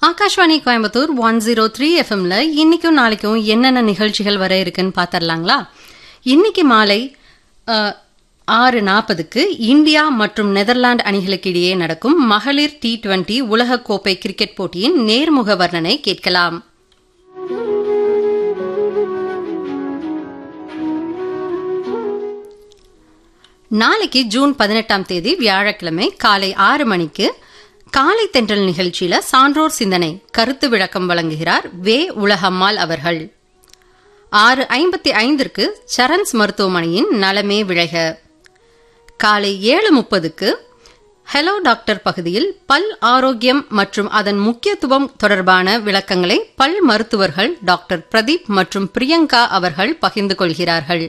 Akashvani Coimbatore one zero three எஃப்எம்ல இன்னைக்கும் நாளைக்கும் என்னென்ன நிகழ்ச்சிகள் வர இருக்குன்னு பாத்திரலாங்களா இன்னைக்கு மாலை அஹ், ஆறு நாற்பதுக்கு இந்தியா மற்றும் நெதர்லாந்து அணிகளுக்கு இடையே நடக்கும் மகளிர் டி டுவெண்டி உலகக்கோப்பை கிரிக்கெட் போட்டியின் நேர்முக வர்ணனை கேட்கலாம் நாளைக்கு ஜூன் பதினெட்டாம் தேதி வியாழக்கிழமை காலை ஆறு மணிக்கு காலை தென்றல் நிகழ்ச்சியில சான்றோர் சிந்தனை கருத்து விளக்கம் வழங்குகிறார் வே உலகம்மாள் அவர்கள் ஆறு ஐம்பத்தி ஐந்திற்கு சரண்ஸ் மருத்துவமனையின் நலமே விழைக காலை ஏழு முப்பதுக்கு ஹலோ டாக்டர் பகுதியில் பல் ஆரோக்கியம் மற்றும் அதன் முக்கியத்துவம் தொடர்பான விளக்கங்களை பல் மருத்துவர்கள் டாக்டர் பிரதீப் மற்றும் பிரியங்கா அவர்கள் பகிர்ந்து கொள்கிறார்கள்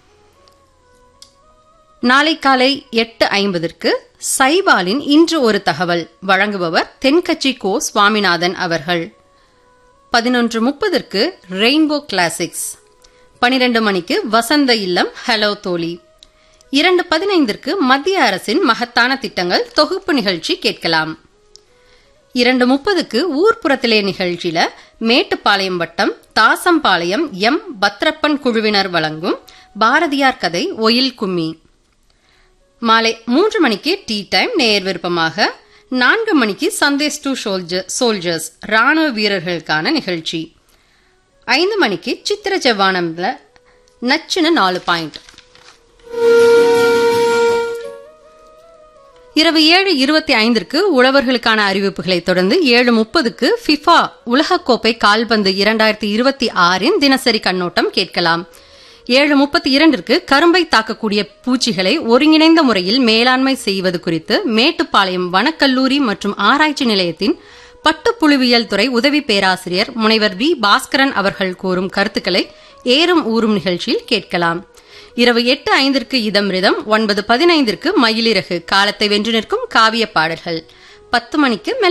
நாளை காலை எட்டு ஐம்பதற்கு சைபாலின் இன்று ஒரு தகவல் வழங்குபவர் தென்கட்சி கோ சுவாமிநாதன் அவர்கள் பதினொன்று முப்பதற்கு ரெயின்போ கிளாசிக்ஸ் பனிரெண்டு மணிக்கு வசந்த இல்லம் ஹலோ தோழி இரண்டு பதினைந்திற்கு மத்திய அரசின் மகத்தான திட்டங்கள் தொகுப்பு நிகழ்ச்சி கேட்கலாம் இரண்டு முப்பதுக்கு ஊர்ப்புறத்திலே நிகழ்ச்சியில மேட்டுப்பாளையம் வட்டம் தாசம்பாளையம் எம் பத்ரப்பன் குழுவினர் வழங்கும் பாரதியார் கதை ஒயில் கும்மி மாலை மூன்று மணிக்கு டீ டைம் நேர் விருப்பமாக நான்கு மணிக்கு சந்தேஷ் டு சோல்ஜர்ஸ் ராணுவ வீரர்களுக்கான நிகழ்ச்சி ஐந்து மணிக்கு சித்திர ஜவானம்ல நச்சுன்னு நாலு பாயிண்ட் இரவு ஏழு இருபத்தி ஐந்திற்கு உழவர்களுக்கான அறிவிப்புகளை தொடர்ந்து ஏழு முப்பதுக்கு ஃபிஃபா உலகக்கோப்பை கால்பந்து இரண்டாயிரத்தி இருபத்தி ஆறின் தினசரி கண்ணோட்டம் கேட்கலாம் ஏழு முப்பத்தி இரண்டிற்கு கரும்பை தாக்கக்கூடிய பூச்சிகளை ஒருங்கிணைந்த முறையில் மேலாண்மை செய்வது குறித்து மேட்டுப்பாளையம் வனக்கல்லூரி மற்றும் ஆராய்ச்சி நிலையத்தின் பட்டுப்புழுவியல் துறை உதவி பேராசிரியர் முனைவர் வி பாஸ்கரன் அவர்கள் கூறும் கருத்துக்களை ஏறும் ஊறும் நிகழ்ச்சியில் கேட்கலாம் இரவு எட்டு ஐந்திற்கு இதம் ரிதம் ஒன்பது பதினைந்திற்கு மயிலிறகு காலத்தை வென்று நிற்கும் காவிய பாடல்கள் பத்து மணிக்கு